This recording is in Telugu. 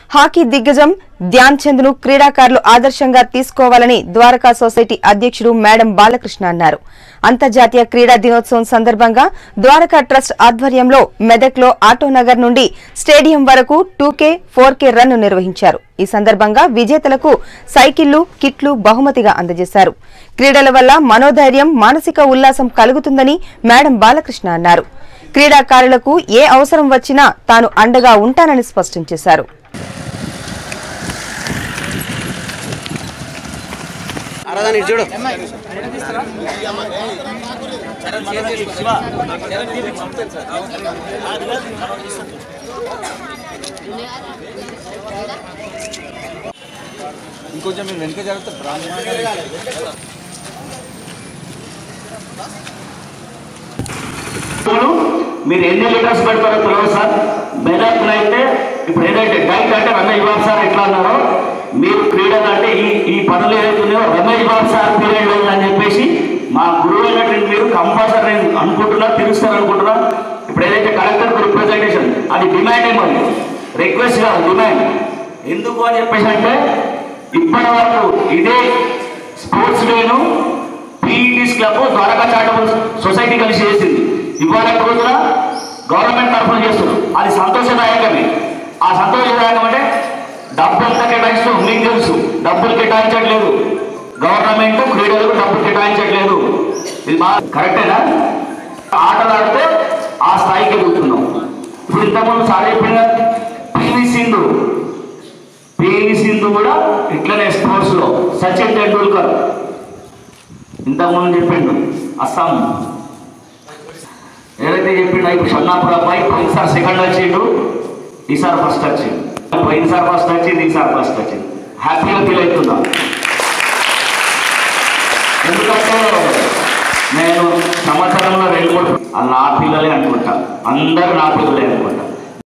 హాకీ దిగ్గజం ధ్యాన్ చంద్ ను క్రీడాకారులు ఆదర్శంగా తీసుకోవాలని ద్వారకా సొసైటీ అధ్యక్షుడు మేడం బాలకృష్ణ అన్నారు అంతర్జాతీయ క్రీడా దినోత్సవం సందర్భంగా ద్వారకా ట్రస్ట్ ఆధ్వర్యంలో మెదక్లో ఆటోనగర్ నుండి స్టేడియం వరకు two K four K run నిర్వహించారు ఈ సందర్భంగా విజేతలకు సైకిళ్లు కిట్లు బహుమతిగా అందజేశారు క్రీడల వల్ల మనోధైర్యం మానసిక ఉల్లాసం కలుగుతుందని మేడం బాలకృష్ణ అన్నారు క్రీడాకారులకు ఏ అవసరం వచ్చినా తాను అండగా ఉంటానని స్పష్టం చేశారు ఆరాధన ఇటు చూడు ఇంకొంచెం మీరు వెనక జరిగితే ఇప్పుడు మీరు ఎన్ని లీటర్స్ పెడతారో తెలియదు సార్ మెదక్లో అయితే ఇప్పుడు ఏదైతే డైట్ అంటే రమేష్ బాబు సార్ ఎట్లా అన్నారో మీరు క్రీడలు అంటే ఈ ఈ పనులు ఏదైతే ఉన్నాయో రమేష్ బాబు సార్ పీరియడ్ ఉంది అని చెప్పేసి మా గురువు అయినటువంటి మీరు కంపల్సరీ అనుకుంటున్నా తెలుస్తారు అనుకుంటున్నా ఇప్పుడు ఏదైతే కలెక్టర్ రిప్రజెంటేషన్ అది డిమాండ్ ఏమో రిక్వెస్ట్ కాదు డిమాండ్ ఎందుకు అని చెప్పేసి అంటే ఇప్పటి వరకు ఇదే స్పోర్ట్స్ డేను PETs club Dwaraka charitable society కలిసి చేసింది ఇవాళ రోజున గవర్నమెంట్ తరఫున చేస్తున్నారు అది సంతోషదాయకమే ఆ సంతోషదాయకం అంటే డబ్బు ఎంత కేటాయిస్తూ మీకు తెలుసు డబ్బులు కేటాయించట్లేదు గవర్నమెంట్ క్రీడలకు డబ్బులు కేటాయించట్లేదు ఇది మా కరెక్టేనా ఆటలు ఆడితే ఆ స్థాయికి ఎదుగుతున్నాం ఇప్పుడు ఇంతకుముందు సార్ చెప్పిన పివి సింధు పివి సింధు కూడా ఇట్లనే స్పోర్ట్స్లో సచిన్ టెండూల్కర్ ఇంతకుముందు చెప్పిండు అస్సాం ఏదైతే చెప్పిండో ఇప్పుడు షన్నాపుర అబ్బాయి పోయినసారి సెకండ్ వచ్చిండు ఈసారి ఫస్ట్ వచ్చిండు పోయినసారి ఫస్ట్ వచ్చింది ఈసారి ఫస్ట్ వచ్చింది హ్యాపీగా ఫీల్ అవుతుందా ఎందుకంటే నేను సంవత్సరంలో రెండు మూడు వాళ్ళు నా పిల్లలే అనుకుంటా అందరూ నా పిల్లలే అనుకుంటా